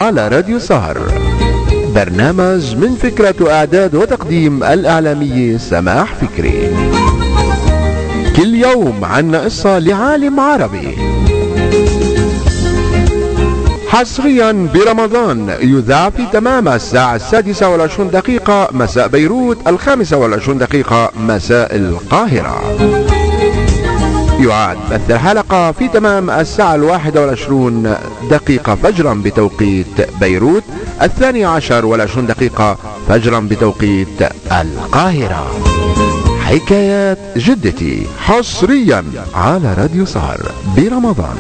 على راديو سهر برنامج من فكرة وإعداد وتقديم الإعلامية سماح فكري كل يوم عنا قصة لعالم عربي حصريا برمضان يذاع في تمام الساعة السادسة والعشرون دقيقة مساء بيروت الخامسة والعشرون دقيقة مساء القاهرة يعاد بث الحلقة في تمام الساعة الواحدة والعشرون دقيقة فجرا بتوقيت بيروت الثانية عشر والعشرون دقيقة فجرا بتوقيت القاهرة حكايات جدتي حصريا على راديو سهر برمضان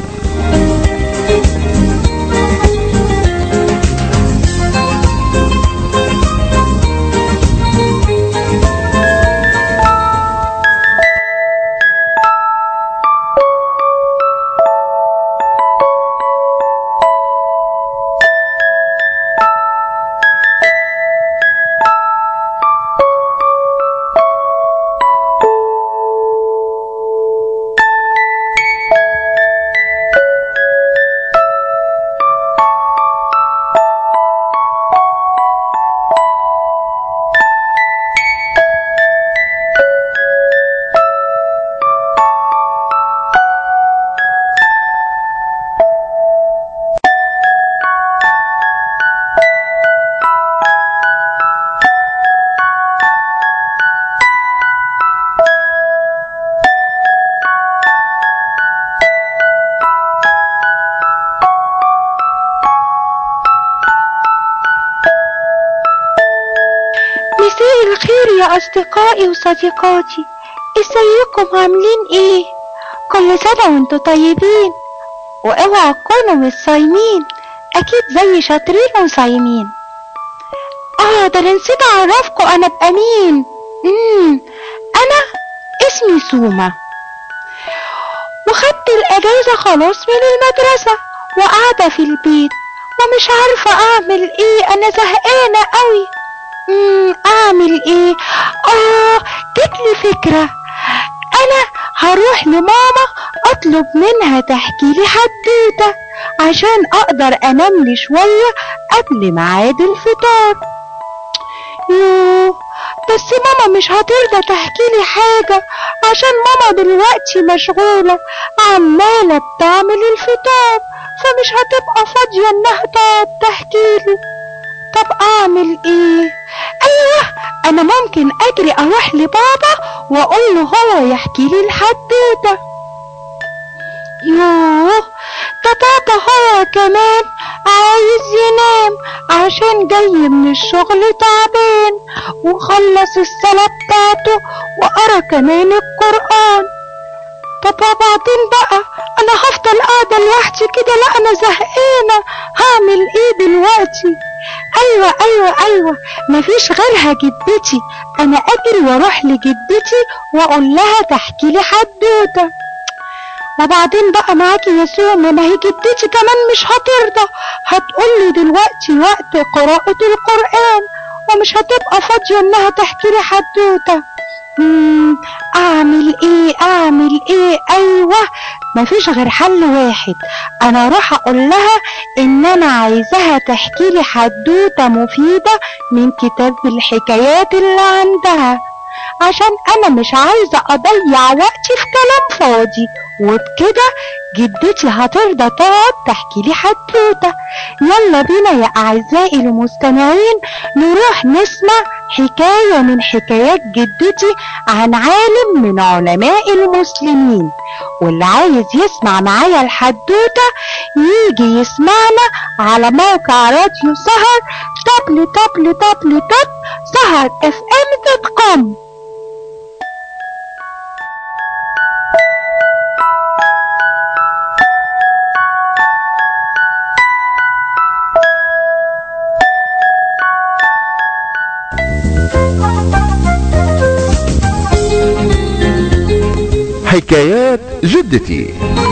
أصدقائي وصديقاتي ازيكم عاملين ايه كل سنة وانتوا طيبين واوعوا تكونوا مش صايمين اكيد زي شاطرين وصايمين اه ده انا نسيت اعرفكم انا بامين امم انا اسمي سومة وخدت الاجازة خلاص من المدرسة وقاعدة في البيت ومش عارفة اعمل ايه انا زهقانة قوي امم اعمل ايه اه جتلي فكرة انا هروح لماما اطلب منها تحكي لي حدوتة عشان اقدر انام لي شوية قبل ميعاد الفطار يوه بس ماما مش هترضى تحكي لي حاجة عشان ماما دلوقتي مشغولة عمالة بتعمل الفطار فمش هتبقى فاضية انها تقعد تحكي لي طب اعمل ايه ايوه انا ممكن اجري اروح لبابا واقول له هو يحكي لي الحدوته يوه ده بابا هو كمان عايز ينام عشان جاي من الشغل تعبان وخلص الصلاة بتاعته وقرا كمان القرآن طب وبعدين بقى انا هفضل قاعدة لوحدي كده لا انا زهقانة هعمل ايه دلوقتي ايوه ايوه ايوه مفيش غيرها جدتي انا اجري واروح لجدتي واقول لها تحكي لي حدوته وبعدين بقى معاكي يا سومة ما هي جدتي كمان مش هترضى هتقولي دلوقتي وقت قراءة القرآن ومش هتبقى فاضية انها تحكي لي حدوته مم، اعمل ايه اعمل ايه ايوه مفيش غير حل واحد انا اروح اقول لها ان انا عايزاها تحكي لي حدوته مفيده من كتاب الحكايات اللي عندها عشان انا مش عايزه اضيع وقتي في كلام فاضي وبكده جدتي هترضى تقعد تحكي لي حدوته يلا بينا يا اعزائي المستمعين نروح نسمع حكايه من حكايات جدتي عن عالم من علماء المسلمين واللي عايز يسمع معايا الحدوته يجي يسمعنا على موقع راديو سهر تابل تابل تابل تاب سهر اف ام دوت كوم حكايات جدتي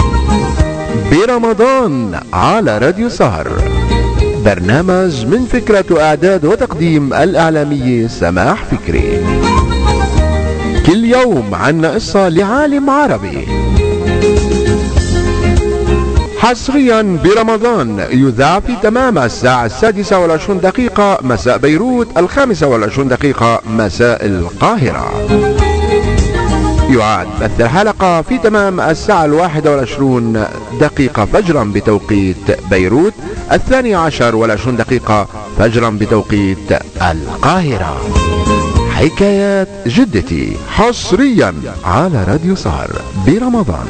برمضان على راديو سهر برنامج من فكرة وإعداد وتقديم الإعلامية سماح فكري كل يوم عنا قصة لعالم عربي حصريا برمضان يذاع في تمام الساعة السادسة والعشرون دقيقة مساء بيروت الخامسة والعشرون دقيقة مساء القاهرة يعاد بث الحلقة في تمام الساعة الواحدة والعشرون دقيقة فجرا بتوقيت بيروت الثانية عشر والعشرون دقيقة فجرا بتوقيت القاهرة حكايات جدتي حصريا على راديو سهر برمضان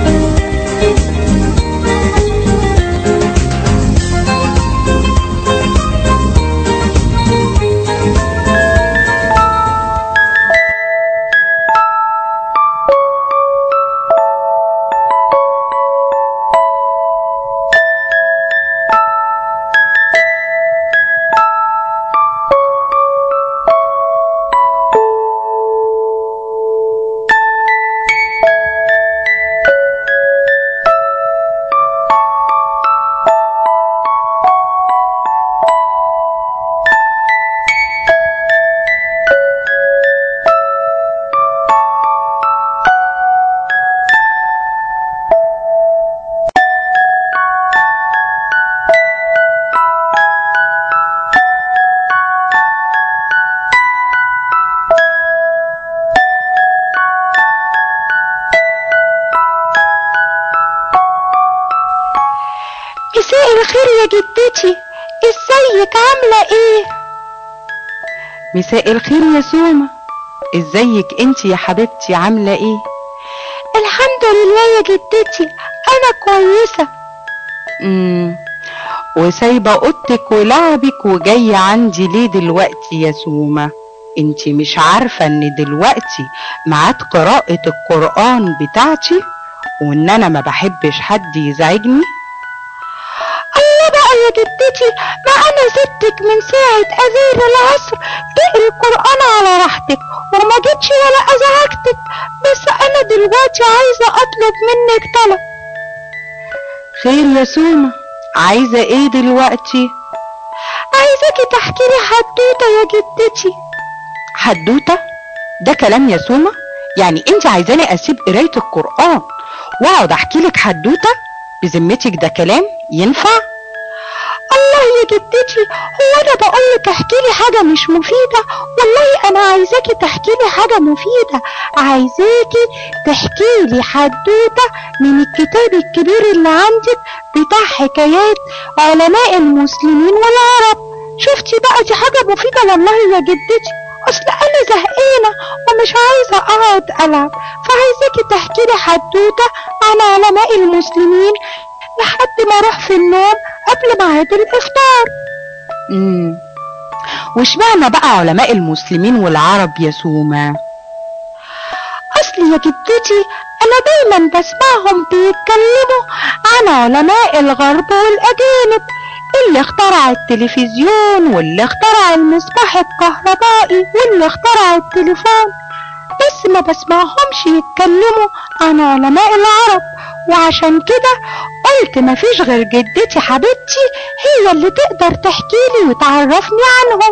مساء الخير يا جدتي ازيك عاملة ايه مساء الخير يا سومة ازيك انت يا حبيبتي عاملة ايه الحمد لله يا جدتي انا كويسة امم وسايبة اوضتك ولعبك وجاية عندي ليه دلوقتي يا سومة انت مش عارفة ان دلوقتي ميعاد قراءة القرآن بتاعتي وان انا ما بحبش حد يزعجني الله بقى يا جدتي ما انا سبتك من ساعة اذان العصر تقري القرآن على راحتك وما جيتش ولا ازعجتك بس انا دلوقتي عايزة اطلب منك طلب خير يا سومة عايزة ايه دلوقتي عايزاكي تحكي لي حدوتة يا جدتي حدوتة ده كلام يا سومة يعني انت عايزاني اسيب قراية القرآن واقعد احكي لك حدوتة بذمتك ده كلام ينفع الله يا جدتي هو انا بقولك احكي لي حاجة مش مفيدة والله انا عايزاكي تحكي لي حاجة مفيدة عايزاكي تحكي لي حدوتة من الكتاب الكبير اللي عندك بتاع حكايات علماء المسلمين والعرب شفتي بقى دي حاجة مفيدة والله يا جدتي اصل انا زهقانة ومش عايزة اقعد العب فعايزاكي تحكي لي حدوتة عن علماء المسلمين لحد ما اروح في النوم قبل ميعاد الافطار امم واشمعنى بقى علماء المسلمين والعرب يا سومة اصل يا جدتي انا دايما بسمعهم بيتكلموا عن علماء الغرب والاجانب اللي اخترع التلفزيون واللي اخترع المصباح الكهربائي واللي اخترع التليفون بس ما بسمعهمش يتكلموا عن علماء العرب وعشان كده قلت مفيش غير جدتي حبيبتي هي اللي تقدر تحكيلي وتعرفني عنهم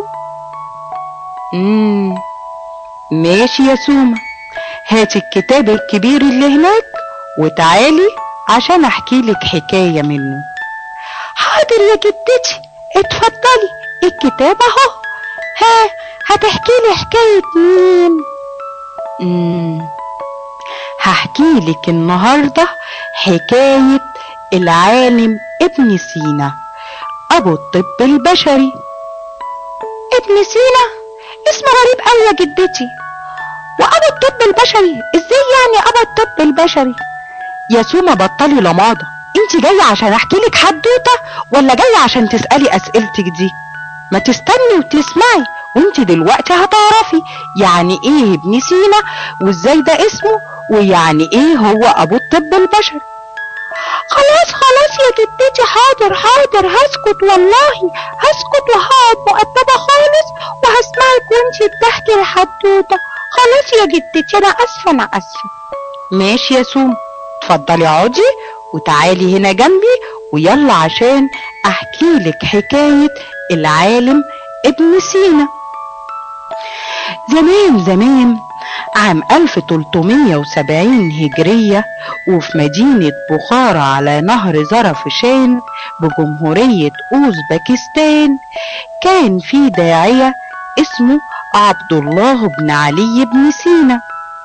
امم ماشي يا سومة هاتي الكتاب الكبير اللي هناك وتعالي عشان احكي لك حكاية منه حاضر يا جدتي اتفضلي الكتاب اهو ها هتحكي لي حكاية مين امم هحكي لك النهاردة حكاية العالم ابن سينا ابو الطب البشري ابن سينا اسمه غريب قوي يا جدتي وابو الطب البشري ازاي يعني ابو الطب البشري يا سومة بطلي لماضة انت جاية عشان احكي لك حدوتة ولا جاية عشان تسألي اسئلتك دي ما تستني وتسمعي وانت دلوقتي هتعرفي يعني ايه ابن سينا وازاي ده اسمه ويعني ايه هو ابو الطب البشري خلاص خلاص يا جدتي حاضر حاضر هسكت والله هسكت وهقعد مؤدبة خالص وهسمعك وانتي بتحكي الحدوتة خلاص يا جدتي انا اسفة انا اسفة ماشي يا سوم اتفضلي اقعدي وتعالي هنا جنبي ويلا عشان احكي لك حكاية العالم ابن سينا زمان زمان عام 1370 هجرية وفي مدينة بخارى على نهر زرفشان بجمهورية أوزبكستان كان في داعية اسمه عبد الله بن علي بن سينا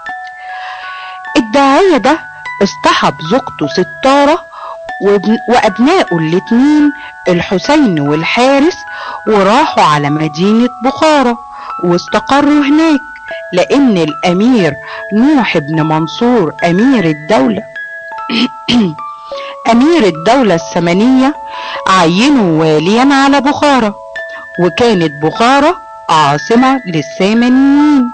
الداعية ده اصطحب زوجته ستارة وابن وأبنائه الاتنين الحسين والحارس وراحوا على مدينة بخارى واستقروا هناك لأن الأمير نوح بن منصور أمير الدولة أمير الدولة السمنية عينه واليا على بخارى وكانت بخارى عاصمة للسامنيين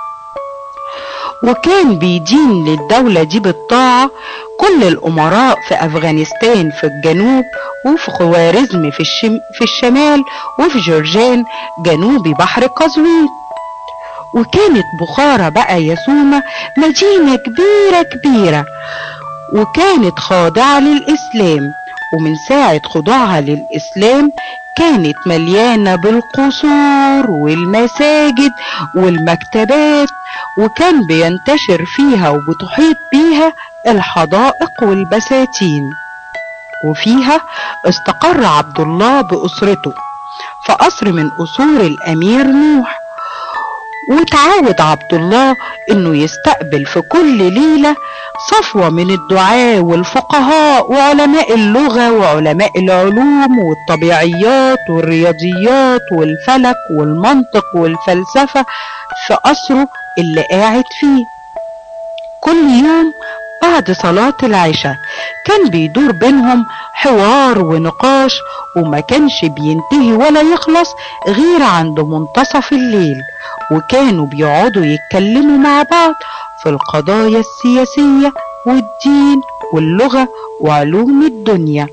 وكان بيدين للدولة دي بالطاعة كل الأمراء في أفغانستان في الجنوب وفي خوارزم في, الشم في الشمال وفي جرجان جنوب بحر قزوين وكانت بخارى بقى يسومة مدينة كبيرة كبيرة وكانت خاضعة للإسلام ومن ساعة خضوعها للإسلام كانت مليانة بالقصور والمساجد والمكتبات وكان بينتشر فيها وبتحيط بيها الحدائق والبساتين وفيها استقر عبد الله بأسرته في قصر من قصور الأمير نوح وتعود عبد الله انه يستقبل في كل ليلة صفوة من الدعاة والفقهاء وعلماء اللغة وعلماء العلوم والطبيعيات والرياضيات والفلك والمنطق والفلسفة في قصره اللي قاعد فيه كل يوم بعد صلاة العشاء كان بيدور بينهم حوار ونقاش وما كانش بينتهي ولا يخلص غير عند منتصف الليل وكانوا بيقعدوا يتكلموا مع بعض في القضايا السياسية والدين واللغة وعلوم الدنيا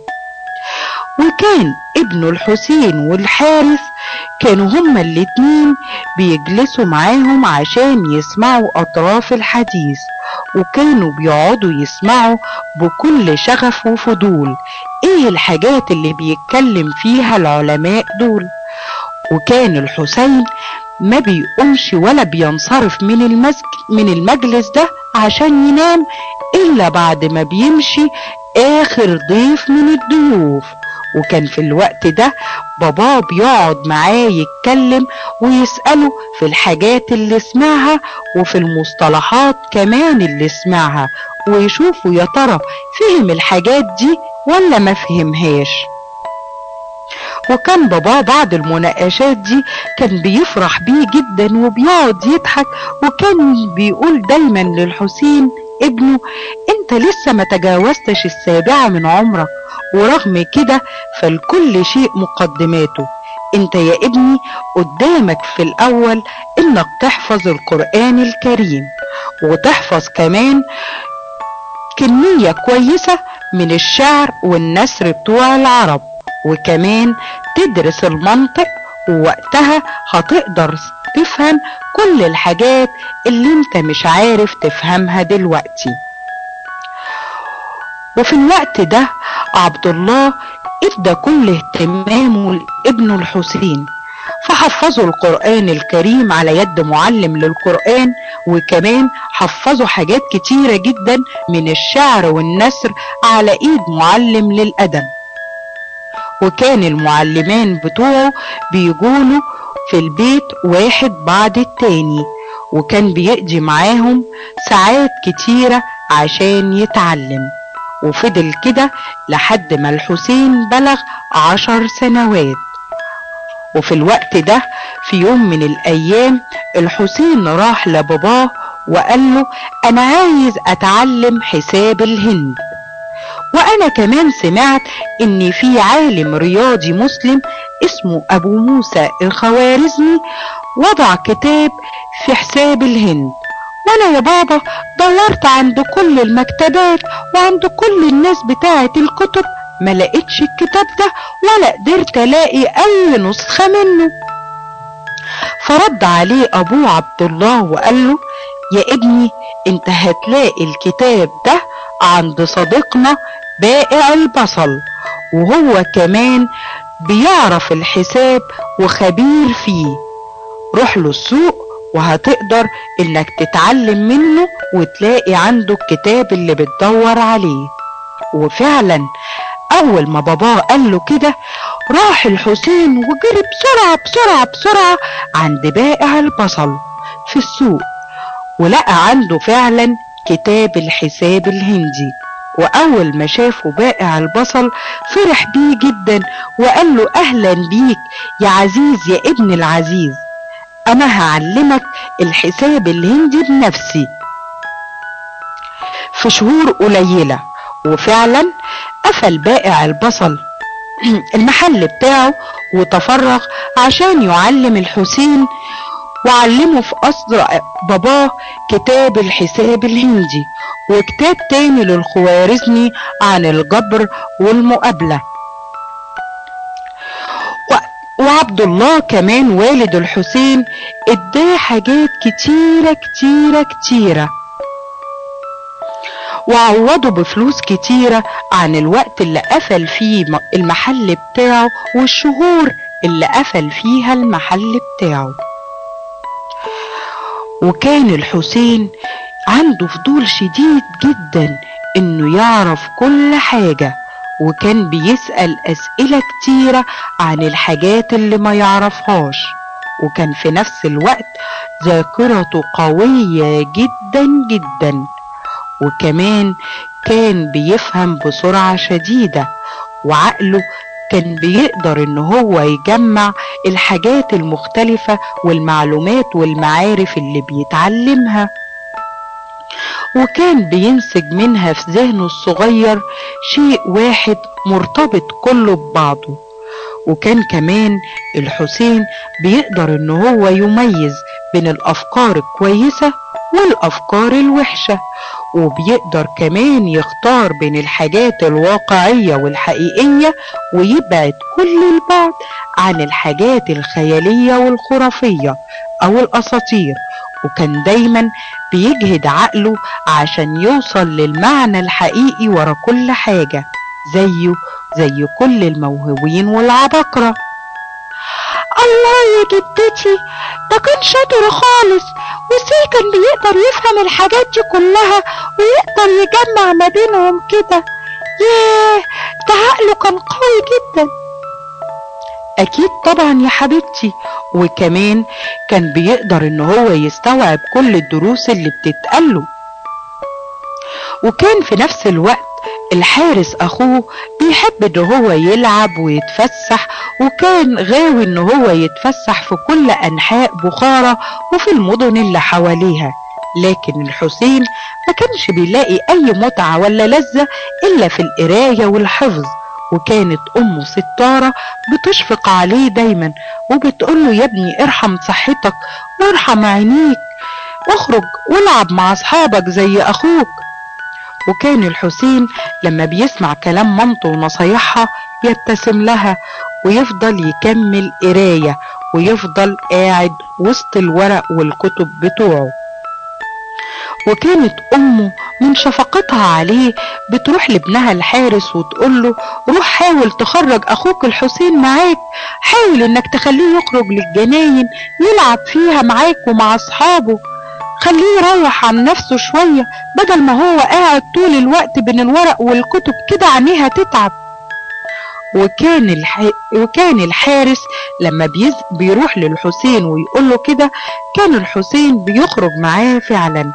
وكان ابنه الحسين والحارث كانوا هما الاتنين بيجلسوا معاهم عشان يسمعوا أطراف الحديث وكانوا بيقعدوا يسمعوا بكل شغف وفضول ايه الحاجات اللي بيتكلم فيها العلماء دول وكان الحسين ما بيقومش ولا بينصرف من المسك من المجلس ده عشان ينام الا بعد ما بيمشي اخر ضيف من الضيوف وكان في الوقت ده باباه بيقعد معاه يتكلم ويسأله في الحاجات اللي سمعها وفي المصطلحات كمان اللي سمعها ويشوفوا يا ترى فهم الحاجات دي ولا ما فهمهاش وكان باباه بعد المناقشات دي كان بيفرح بيه جدا وبيقعد يضحك وكان بيقول دايما للحسين ابنه انت لسه ما تجاوزتش السابعة من عمرك ورغم كده فالكل شيء مقدماته انت يا ابني قدامك في الاول انك تحفظ القرآن الكريم وتحفظ كمان كمية كويسة من الشعر والنثر بتوع العرب وكمان تدرس المنطق ووقتها هتقدر تفهم كل الحاجات اللي انت مش عارف تفهمها دلوقتي وفي الوقت ده عبد الله ادى كل اهتمامه لابنه الحسين فحفظوا القرآن الكريم على يد معلم للقرآن وكمان حفظوا حاجات كتيرة جدا من الشعر والنثر على ايد معلم للأدب وكان المعلمان بتوعه بيقولوا في البيت واحد بعد التاني وكان بيقضي معاهم ساعات كتيرة عشان يتعلم وفضل كده لحد ما الحسين بلغ عشر سنوات وفي الوقت ده في يوم من الأيام الحسين راح لباباه وقال له أنا عايز أتعلم حساب الهند وأنا كمان سمعت إن في عالم رياضي مسلم اسمه أبو موسى الخوارزمي وضع كتاب في حساب الهند وانا يا بابا دورت عند كل المكتبات وعند كل الناس بتاعة الكتب ما لقيتش الكتاب ده ولا قدرت الاقي اي نسخة منه فرد عليه ابوه عبد الله وقال له يا ابني انت هتلاقي الكتاب ده عند صديقنا بائع البصل وهو كمان بيعرف الحساب وخبير فيه روح له السوق وهتقدر انك تتعلم منه وتلاقي عنده الكتاب اللي بتدور عليه وفعلا اول ما باباه قال له كده راح الحسين وجري بسرعة بسرعة بسرعة عند بائع البصل في السوق ولقى عنده فعلا كتاب الحساب الهندي وأول ما شافه بائع البصل فرح بيه جدا وقال له أهلا بيك يا عزيز يا ابن العزيز أنا هعلمك الحساب الهندي بنفسي في شهور قليلة وفعلا قفل بائع البصل المحل بتاعه وتفرغ عشان يعلم الحسين وعلمه في قصر باباه كتاب الحساب الهندي وكتاب تاني للخوارزمي عن الجبر والمقابلة و- وعبد الله كمان والد الحسين اداه حاجات كتيرة كتيرة كتيرة وعوضه بفلوس كتيرة عن الوقت اللي قفل فيه م- المحل بتاعه والشهور اللي قفل فيها المحل بتاعه وكان الحسين عنده فضول شديد جدا انه يعرف كل حاجة وكان بيسأل اسئلة كتيرة عن الحاجات اللي ما يعرفهاش وكان في نفس الوقت ذاكرته قوية جدا جدا وكمان كان بيفهم بسرعة شديدة وعقله كان بيقدر ان هو يجمع الحاجات المختلفة والمعلومات والمعارف اللي بيتعلمها وكان بينسج منها في ذهنه الصغير شيء واحد مرتبط كله ببعضه وكان كمان الحسين بيقدر ان هو يميز بين الافكار الكويسة والافكار الوحشة وبيقدر كمان يختار بين الحاجات الواقعية والحقيقية ويبعد كل البعد عن الحاجات الخيالية والخرافية أو الأساطير وكان دايما بيجهد عقله عشان يوصل للمعنى الحقيقي ورا كل حاجة زيه زي كل الموهوبين والعباقرة الله يا جدتي ده كان شاطر خالص وازاي كان بيقدر يفهم الحاجات دي كلها ويقدر يجمع ما بينهم كده ياه ده عقله كان قوي جدا أكيد طبعا يا حبيبتي وكمان كان بيقدر إن هو يستوعب كل الدروس اللي بتتقاله وكان في نفس الوقت الحارس أخوه بيحب إن هو يلعب ويتفسح وكان غاوي إن هو يتفسح في كل أنحاء بخارى وفي المدن اللي حواليها لكن الحسين ما كانش بيلاقي أي متعة ولا لذة إلا في القراية والحفظ وكانت أمه ستارة بتشفق عليه دايما وبتقوله يا ابني ارحم صحتك وارحم عينيك واخرج والعب مع أصحابك زي أخوك وكان الحسين لما بيسمع كلام مامته ونصايحها يبتسم لها ويفضل يكمل قراية ويفضل قاعد وسط الورق والكتب بتوعه وكانت أمه من شفقتها عليه بتروح لابنها الحارس وتقوله روح حاول تخرج أخوك الحسين معاك حاول إنك تخليه يخرج للجناين يلعب فيها معاك ومع أصحابه خليه يريح عن نفسه شوية بدل ما هو قاعد طول الوقت بين الورق والكتب كده عينيها تتعب وكان الح... وكان الحارس لما بيز... بيروح للحسين ويقول له كده كان الحسين بيخرج معاه فعلا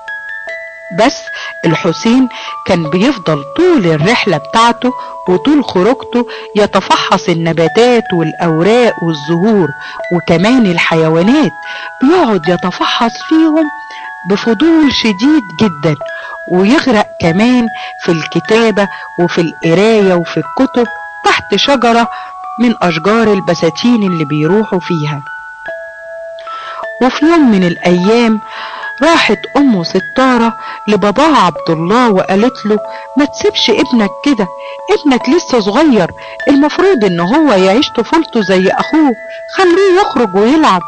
بس الحسين كان بيفضل طول الرحلة بتاعته وطول خروجته يتفحص النباتات والأوراق والزهور وكمان الحيوانات بيقعد يتفحص فيهم بفضول شديد جدا ويغرق كمان في الكتابة وفي القراية وفي الكتب تحت شجرة من أشجار البساتين اللي بيروحوا فيها وفي يوم من الأيام راحت أمه ستارة لباباها عبد الله وقالت له ما تسيبش ابنك كده ابنك لسه صغير المفروض ان هو يعيش طفولته زي اخوه خليه يخرج ويلعب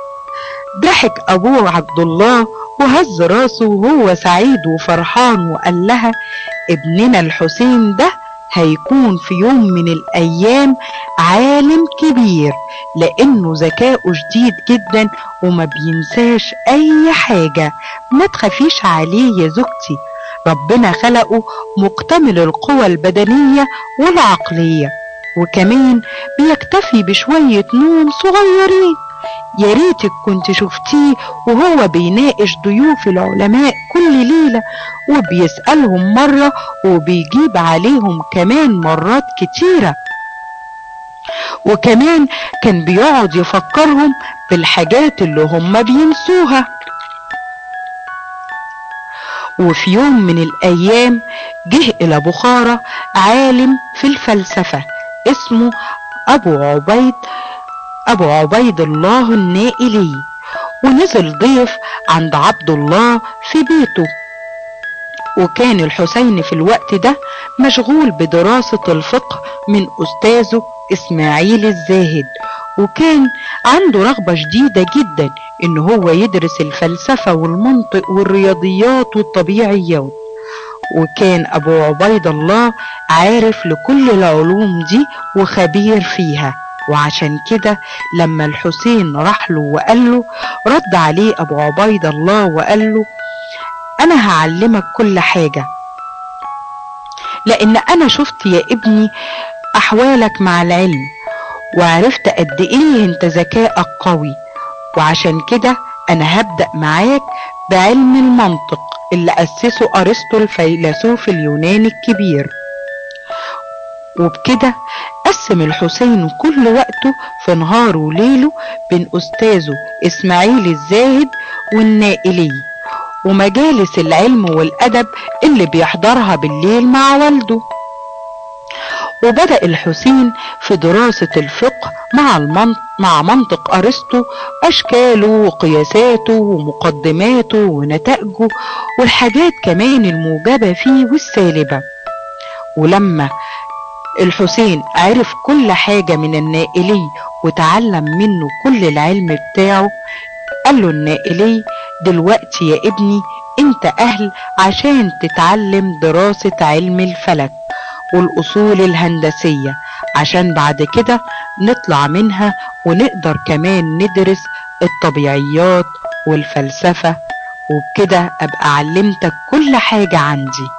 ضحك ابوه عبد الله وهز راسه وهو سعيد وفرحان وقال لها ابننا الحسين ده هيكون في يوم من الأيام عالم كبير لأنه ذكاؤه شديد جدا وما بينساش أي حاجة ما تخافيش عليه يا زوجتي ربنا خلقه مكتمل القوى البدنية والعقلية وكمان بيكتفي بشوية نوم صغيرين يا ريتك كنت شفتيه وهو بيناقش ضيوف العلماء كل ليلة وبيسألهم مرة وبيجيب عليهم كمان مرات كتيرة وكمان كان بيقعد يفكرهم بالحاجات اللي هم بينسوها وفي يوم من الأيام جه إلى بخارى عالم في الفلسفة اسمه أبو عبيد أبو عبيد الله النائلي ونزل ضيف عند عبد الله في بيته وكان الحسين في الوقت ده مشغول بدراسة الفقه من أستاذه إسماعيل الزاهد وكان عنده رغبة شديدة جدا إن هو يدرس الفلسفة والمنطق والرياضيات والطبيعيات وكان أبو عبيد الله عارف لكل العلوم دي وخبير فيها وعشان كده لما الحسين راح له وقال له رد عليه أبو عبيد الله وقال له أنا هعلمك كل حاجة لأن أنا شفت يا ابني أحوالك مع العلم وعرفت قد إيه أنت ذكائك قوي وعشان كده أنا هبدأ معاك بعلم المنطق اللي أسسه أرسطو الفيلسوف اليوناني الكبير وبكده قسم الحسين كل وقته في نهاره وليله بين أستاذه إسماعيل الزاهد والنائلي ومجالس العلم والأدب اللي بيحضرها بالليل مع والده وبدأ الحسين في دراسة الفقه مع المنطق مع منطق أرسطو أشكاله وقياساته ومقدماته ونتائجه والحاجات كمان الموجبة فيه والسالبة ولما الحسين عرف كل حاجة من النائلي وتعلم منه كل العلم بتاعه قال له النائلي دلوقتي يا ابني انت اهل عشان تتعلم دراسة علم الفلك والأصول الهندسية عشان بعد كده نطلع منها ونقدر كمان ندرس الطبيعيات والفلسفة وبكده أبقى علمتك كل حاجة عندي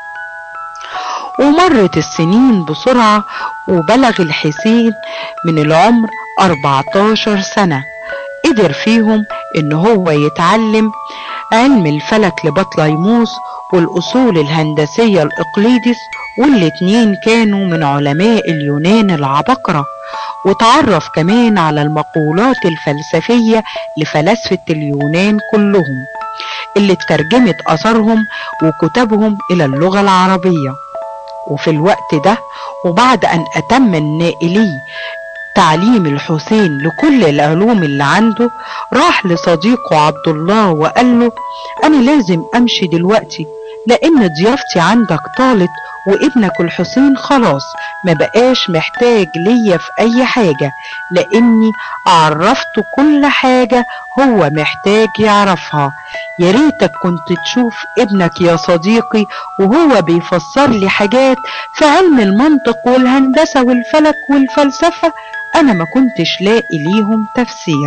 ومرت السنين بسرعة وبلغ الحسين من العمر 14 سنة قدر فيهم ان هو يتعلم علم الفلك لبطليموس والأصول الهندسية الإقليدس والاتنين كانوا من علماء اليونان العبقرة وتعرف كمان على المقولات الفلسفية لفلاسفة اليونان كلهم اللي اترجمت أثرهم وكتبهم إلى اللغة العربية وفي الوقت ده وبعد أن أتم النائلي تعليم الحسين لكل العلوم اللي عنده راح لصديقه عبد الله وقال له أنا لازم أمشي دلوقتي لأن ضيافتي عندك طالت وابنك الحسين خلاص ما بقاش محتاج ليا في أي حاجة لأني عرفته كل حاجة هو محتاج يعرفها يا ريتك كنت تشوف ابنك يا صديقي وهو بيفسر لي حاجات في علم المنطق والهندسة والفلك والفلسفة أنا ما كنتش لاقي ليهم تفسير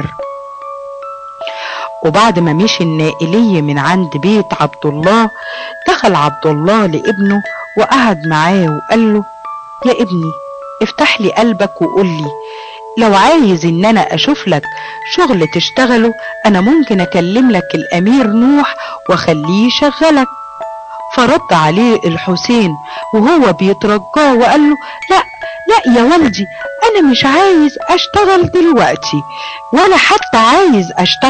وبعد ما مشي النائلي من عند بيت عبد الله دخل عبد الله لابنه وقعد معاه وقال له يا ابني افتح لي قلبك وقول لي لو عايز ان انا اشوف لك شغل تشتغله انا ممكن اكلم لك الامير نوح واخليه يشغلك فرد عليه الحسين وهو بيترجاه وقال له لا لا يا والدي انا مش عايز اشتغل دلوقتي ولا حتى عايز اشتغل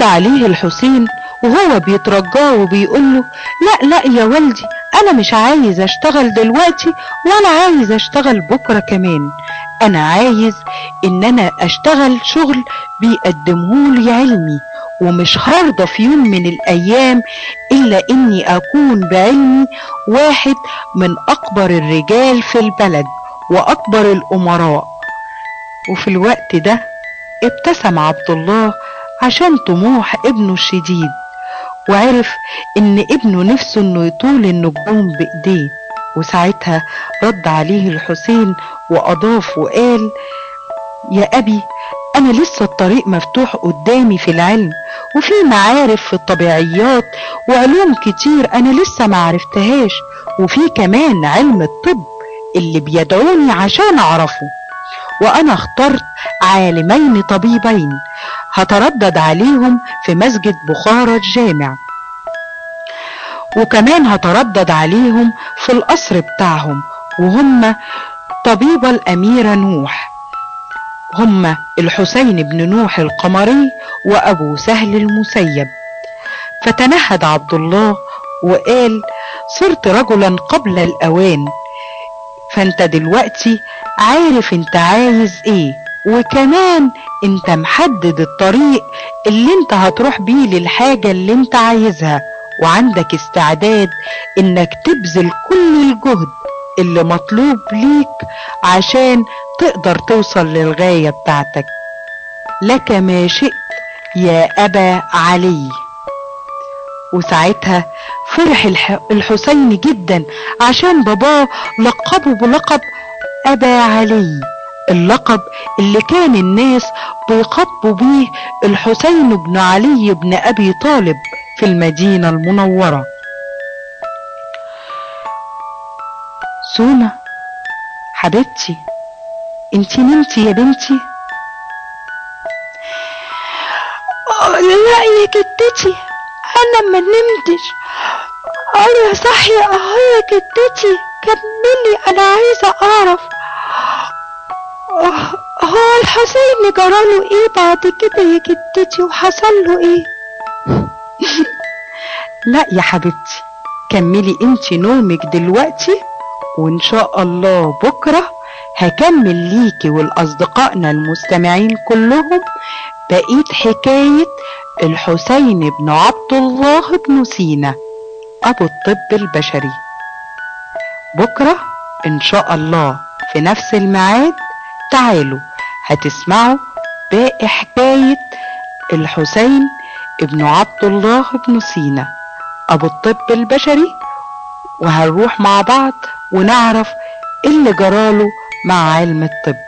عليه الحسين وهو بيترجاه وبيقوله لا لا يا والدي انا مش عايز اشتغل دلوقتي ولا عايز اشتغل بكرة كمان انا عايز ان انا اشتغل شغل بيقدمهولي علمي ومش هرضى في يوم من الايام الا اني اكون بعلمي واحد من اكبر الرجال في البلد واكبر الامراء وفي الوقت ده ابتسم عبد الله عشان طموح ابنه الشديد وعرف ان ابنه نفسه انه يطول النجوم بايديه وساعتها رد عليه الحسين واضاف وقال يا ابي انا لسه الطريق مفتوح قدامي في العلم وفي معارف في الطبيعيات وعلوم كتير انا لسه معرفتهاش وفي كمان علم الطب اللي بيدعوني عشان اعرفه وانا اخترت عالمين طبيبين هتردد عليهم في مسجد بخارى الجامع وكمان هتردد عليهم في القصر بتاعهم وهم طبيبة الأميرة نوح هم الحسين بن نوح القمري وأبو سهل المسيب فتنهد عبد الله وقال صرت رجلا قبل الأوان فانت دلوقتي عارف انت عايز ايه وكمان انت محدد الطريق اللي انت هتروح بيه للحاجة اللي انت عايزها وعندك استعداد انك تبذل كل الجهد اللي مطلوب ليك عشان تقدر توصل للغاية بتاعتك لك ما شئت يا أبا علي وساعتها فرح الح... الحسين جدا عشان باباه لقبه بلقب أبا علي اللقب اللي كان الناس بيخاطبوا بيه الحسين بن علي بن أبي طالب في المدينة المنورة سونا حبيبتي انتي نمتي يا بنتي لا يا جدتي انا ما نمتش انا صاحية اهو يا جدتي كملي انا عايزة اعرف هو الحسين جراله ايه بعد كده يا جدتي وحصل له ايه لا يا حبيبتي كملي انتي نومك دلوقتي وان شاء الله بكرة هكمل ليكي ولأصدقائنا المستمعين كلهم بقية حكاية الحسين بن عبد الله بن سينا أبو الطب البشري بكرة إن شاء الله في نفس الميعاد تعالوا هتسمعوا باقي حكاية الحسين ابن عبد الله بن سينا أبو الطب البشري وهنروح مع بعض ونعرف اللي جراله مع علم الطب